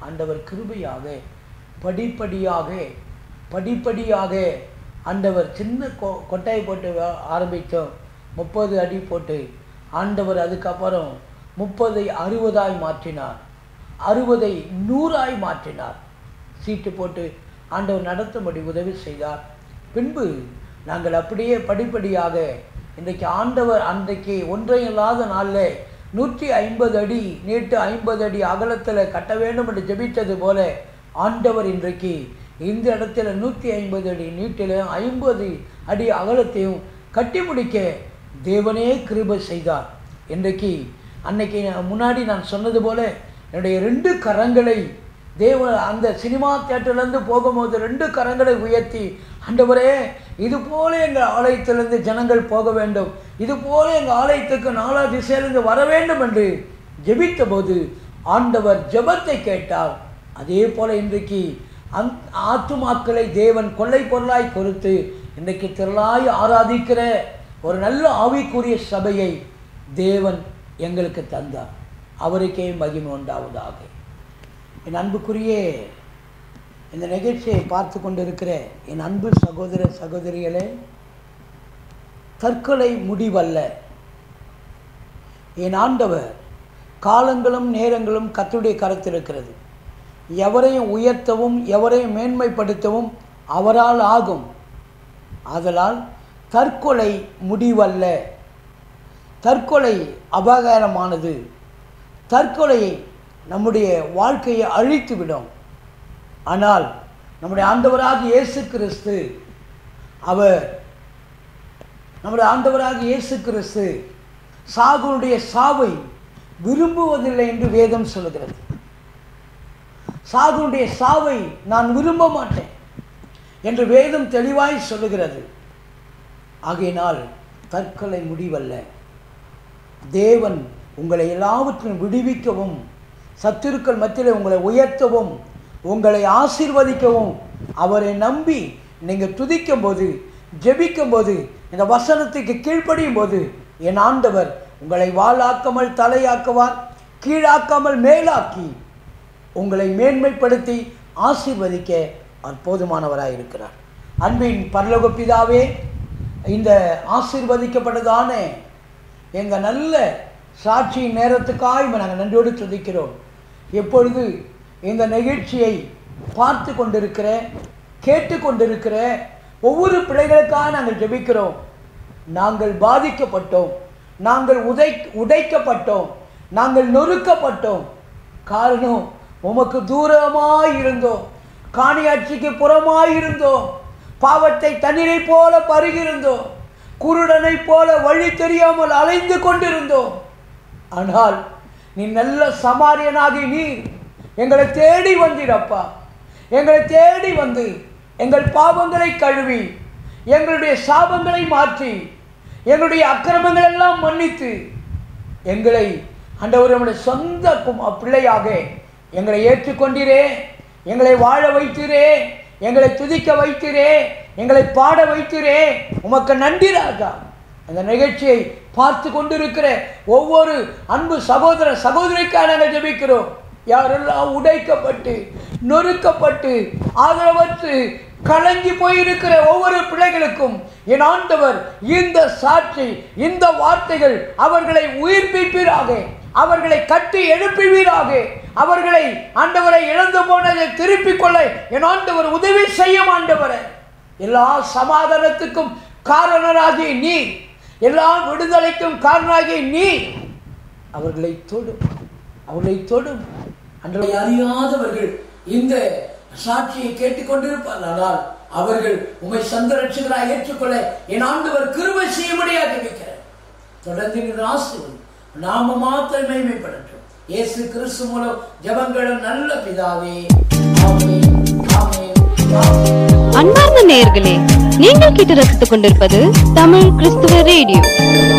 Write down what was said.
ஆண்டவர் கிருபையாக படிப்படியாக படிப்படியாக ஆண்டவர் சின்ன கொ கொட்டாய் போட்டு வ- ஆரம்பித்தோம் முப்பது அடி போட்டு ஆண்டவர் அதுக்கப்புறம் முப்பதை அறுபதாய் மாற்றினார் அறுபதை நூறாய் மாற்றினார் சீட்டு போட்டு ஆண்டவர் நடத்தும்படி உதவி செய்தார் பின்பு நாங்கள் அப்படியே படிப்படியாக இன்றைக்கு ஆண்டவர் அன்றைக்கு ஒன்றையும் இல்லாத நாளில் நூற்றி ஐம்பது அடி நீட்டு ஐம்பது அடி அகலத்தில் கட்ட வேண்டும் என்று ஜெபித்தது போல ஆண்டவர் இன்றைக்கு இந்த இடத்துல நூற்றி ஐம்பது அடி நீட்டிலும் ஐம்பது அடி அகலத்தையும் கட்டி முடிக்க தேவனே கிருபை செய்தார் இன்றைக்கு அன்னைக்கு நான் முன்னாடி நான் சொன்னது போல என்னுடைய ரெண்டு கரங்களை தேவ அந்த சினிமா தேட்டர்லேருந்து போகும்போது ரெண்டு கரங்களை உயர்த்தி ஆண்டவரே இது போல எங்கள் ஆலயத்திலிருந்து ஜனங்கள் போக வேண்டும் இது போல எங்கள் ஆலயத்துக்கு நாலா திசையிலிருந்து வர வேண்டும் என்று ஜெபித்த போது ஆண்டவர் ஜெபத்தை கேட்டார் அதே போல இன்றைக்கு அந் ஆத்துமாக்களை தேவன் கொள்ளை பொருளாய் கொடுத்து இன்றைக்கு திரளாய் ஆராதிக்கிற ஒரு நல்ல ஆவிக்குரிய சபையை தேவன் எங்களுக்கு தந்தார் அவருக்கே மகிமை உண்டாவதாக என் அன்புக்குரிய இந்த நிகழ்ச்சியை பார்த்து கொண்டிருக்கிற என் அன்பு சகோதர சகோதரிகளே தற்கொலை முடிவல்ல என் ஆண்டவர் காலங்களும் நேரங்களும் கத்துடைய கருத்தில் இருக்கிறது எவரையும் உயர்த்தவும் எவரையும் மேன்மைப்படுத்தவும் அவரால் ஆகும் ஆதலால் தற்கொலை முடிவல்ல தற்கொலை அபாகாரமானது தற்கொலை நம்முடைய வாழ்க்கையை அழித்துவிடும் ஆனால் நம்முடைய ஆண்டவராக இயேசு கிறிஸ்து அவர் நம்முடைய ஆண்டவராக இயேசு கிறிஸ்து சாகுனுடைய சாவை விரும்புவதில்லை என்று வேதம் சொல்லுகிறது சாகுனுடைய சாவை நான் விரும்ப மாட்டேன் என்று வேதம் தெளிவாய் சொல்லுகிறது ஆகையினால் தற்கொலை முடிவல்ல தேவன் உங்களை எல்லாவற்றையும் விடுவிக்கவும் சத்துருக்கள் மத்தியில் உங்களை உயர்த்தவும் உங்களை ஆசீர்வதிக்கவும் அவரை நம்பி நீங்கள் துதிக்கும் போது ஜெபிக்கும் போது இந்த வசனத்துக்கு கீழ்ப்படியும் போது என் ஆண்டவர் உங்களை வாளாக்காமல் தலையாக்குவார் கீழாக்காமல் மேலாக்கி உங்களை மேன்மைப்படுத்தி ஆசீர்வதிக்க அவர் போதுமானவராக இருக்கிறார் அன்பின் பரலோக பிதாவே இந்த ஆசீர்வதிக்கப்பட்டதான எங்கள் நல்ல சாட்சியின் நேரத்துக்காக நாங்கள் நன்றியோடு துதிக்கிறோம் எப்பொழுது இந்த நிகழ்ச்சியை பார்த்து கொண்டிருக்கிற கேட்டு கொண்டிருக்கிற ஒவ்வொரு பிள்ளைகளுக்காக நாங்கள் ஜெபிக்கிறோம் நாங்கள் பாதிக்கப்பட்டோம் நாங்கள் உதை உடைக்கப்பட்டோம் நாங்கள் நொறுக்கப்பட்டோம் காரணம் உமக்கு தூரமாய் இருந்தோம் காணியாட்சிக்கு புறமாய் இருந்தோம் பாவத்தை தண்ணீரை போல பருகிருந்தோம் குருடனை போல வழி தெரியாமல் அலைந்து கொண்டிருந்தோம் ஆனால் நீ நல்ல சமாரியனாகி நீர் எங்களை தேடி வந்தீரப்பா எங்களை தேடி வந்து எங்கள் பாவங்களை கழுவி எங்களுடைய சாபங்களை மாற்றி எங்களுடைய அக்கிரமங்கள் எல்லாம் மன்னித்து எங்களை ஆண்டவர் நம்முடைய சொந்த கும்- பிள்ளையாக எங்களை ஏற்றுக்கொண்டீரே எங்களை வாழ வைத்தீரே எங்களை துதிக்க வைத்தீரே எங்களை பாட வைத்தீரே உமக்கு நன்றி ராஜா அந்த நிகழ்ச்சியை பார்த்து கொண்டிருக்கிற ஒவ்வொரு அன்பு சகோதர சகோதரிக்காக நாங்கள் ஜெபிக்கிறோம் யாரெல்லாம் உடைக்கப்பட்டு நொறுக்கப்பட்டு ஆதரவற்று கலங்கி போயிருக்கிற ஒவ்வொரு பிள்ளைகளுக்கும் என் ஆண்டவர் இந்த சாட்சி இந்த வார்த்தைகள் அவர்களை உயிர்ப்பிப்பீராக அவர்களை கட்டி எழுப்புவீராக அவர்களை ஆண்டவரை இழந்து போனதை திருப்பிக் கொள்ள என் ஆண்டவர் உதவி செய்யும் ஆண்டவரை எல்லா சமாதானத்துக்கும் காரணராகிய நீ எல்லா விடுதலைக்கும் காரணராகிய நீ அவர்களை தொடும் அவர்களை தொடும் அன்றை அறியாதவர்கள் இந்த சாட்சியை கேட்டுக்கொண்டிருப்பார் ஆனால் அவர்கள் உமை சந்த ரட்சகராய் ஏற்றுக்கொள்ள என் ஆண்டவர் கிருபை செய்யும்படியாக இருக்கிறார் தொடர்ந்து இந்த ஆசிரியர் நாம மாத்திரம் மேன்மைப்படட்டும் இயேசு கிறிஸ்து மூலம் ஜெபங்களும் நல்ல பிதாவே ஆமென் ஆமென் ஆமென் அன்பார்ந்த நேயர்களே நீங்கள் கேட்டு ரசித்துக் கொண்டிருப்பது தமிழ் கிறிஸ்துவ ரேடியோ